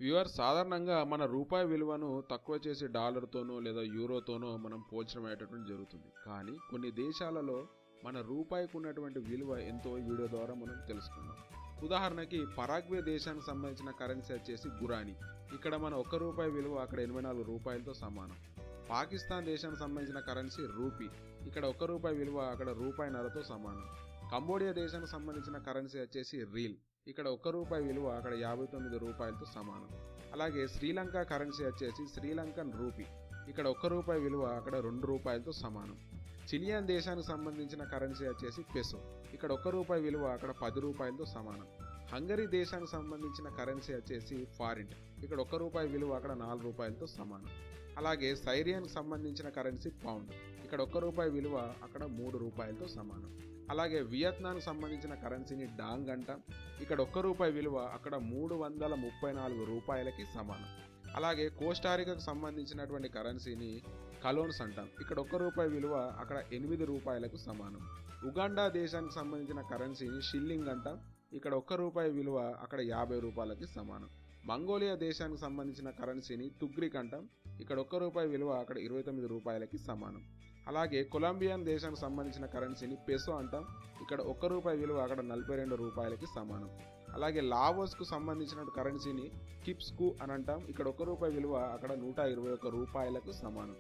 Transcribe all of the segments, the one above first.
viewer సాధారణంగా మన రూపాయి విలువను తక్కువ చేసి డాలర్తోనో లేదా యూరోతోనో మనం పోల్చడం అయ్యేటటువంటి జరుగుతుంది కానీ కొన్ని దేశాలలో మన రూపాయికి ఉన్నటువంటి విలువ ఎంతో ఈ వీడియో ద్వారా మనం తెలుసుకుందాం ఉదాహరణకి పరాగ్వే దేశానికి సంబంధించిన కరెన్సీ వచ్చేసి గురాని ఇక్కడ మన ఒక్క రూపాయి విలువ అక్కడ ఎనభై నాలుగు రూపాయలతో సమానం పాకిస్తాన్ దేశానికి సంబంధించిన కరెన్సీ రూపీ ఇక్కడ ఒక్క రూపాయి విలువ అక్కడ రూపాయి నరతో సమానం కంబోడియా దేశానికి సంబంధించిన కరెన్సీ వచ్చేసి రీల్ ఇక్కడ ఒక్క రూపాయి విలువ అక్కడ యాభై తొమ్మిది రూపాయలతో సమానం అలాగే శ్రీలంక కరెన్సీ వచ్చేసి శ్రీలంకన్ రూపీ ఇక్కడ ఒక్క రూపాయి విలువ అక్కడ రెండు రూపాయలతో సమానం చిలియన్ దేశానికి సంబంధించిన కరెన్సీ వచ్చేసి పెసో ఇక్కడ ఒక్క రూపాయి విలువ అక్కడ పది రూపాయలతో సమానం హంగరీ దేశానికి సంబంధించిన కరెన్సీ వచ్చేసి ఫారింట్ ఇక్కడ ఒక్క రూపాయి విలువ అక్కడ నాలుగు రూపాయలతో సమానం అలాగే సైరియానికి సంబంధించిన కరెన్సీ పౌండ్ ఇక్కడ ఒక్క రూపాయి విలువ అక్కడ మూడు రూపాయలతో సమానం అలాగే వియత్నాంకి సంబంధించిన కరెన్సీని డాంగ్ అంటాం ఇక్కడ ఒక్క రూపాయి విలువ అక్కడ మూడు వందల ముప్పై నాలుగు రూపాయలకి సమానం అలాగే కోస్టారికాకు సంబంధించినటువంటి కరెన్సీని కలోన్స్ అంటాం ఇక్కడ ఒక్క రూపాయి విలువ అక్కడ ఎనిమిది రూపాయలకు సమానం ఉగాండా దేశానికి సంబంధించిన కరెన్సీని షిల్లింగ్ అంటాం ఇక్కడ ఒక్క రూపాయి విలువ అక్కడ యాభై రూపాయలకి సమానం మంగోలియా దేశానికి సంబంధించిన కరెన్సీని తుగ్రిక్ అంటాం ఇక్కడ ఒక్క రూపాయి విలువ అక్కడ ఇరవై తొమ్మిది రూపాయలకి సమానం అలాగే కొలంబియన్ దేశానికి సంబంధించిన కరెన్సీని పెసో అంటాం ఇక్కడ ఒక్క రూపాయి విలువ అక్కడ నలభై రెండు రూపాయలకి సమానం అలాగే లావోస్కు సంబంధించిన కరెన్సీని కిప్స్కు అని అంటాం ఇక్కడ ఒక్క రూపాయి విలువ అక్కడ నూట ఇరవై ఒక్క రూపాయలకు సమానం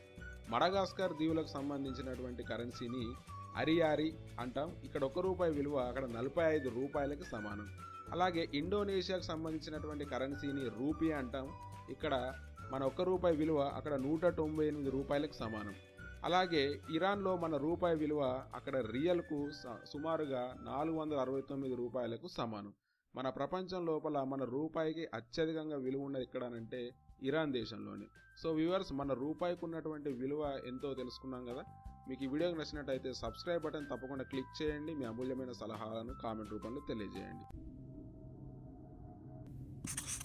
మడగాస్కర్ దీవులకు సంబంధించినటువంటి కరెన్సీని అరియారి అంటాం ఇక్కడ ఒక్క రూపాయి విలువ అక్కడ నలభై ఐదు రూపాయలకి సమానం అలాగే ఇండోనేషియాకు సంబంధించినటువంటి కరెన్సీని రూపీ అంటాం ఇక్కడ మన ఒక్క రూపాయి విలువ అక్కడ నూట తొంభై ఎనిమిది రూపాయలకు సమానం అలాగే ఇరాన్లో మన రూపాయి విలువ అక్కడ రియల్కు స- సుమారుగా నాలుగు వందల అరవై తొమ్మిది రూపాయలకు సమానం మన ప్రపంచం లోపల మన రూపాయికి అత్యధికంగా విలువ ఉన్నది ఎక్కడనంటే ఇరాన్ దేశంలోనే సో వ్యూవర్స్ మన రూపాయికి ఉన్నటువంటి విలువ ఎంతో తెలుసుకున్నాం కదా మీకు ఈ వీడియోకి నచ్చినట్టయితే సబ్స్క్రైబ్ బటన్ తప్పకుండా క్లిక్ చేయండి మీ అమూల్యమైన సలహాలను కామెంట్ రూపంలో తెలియజేయండి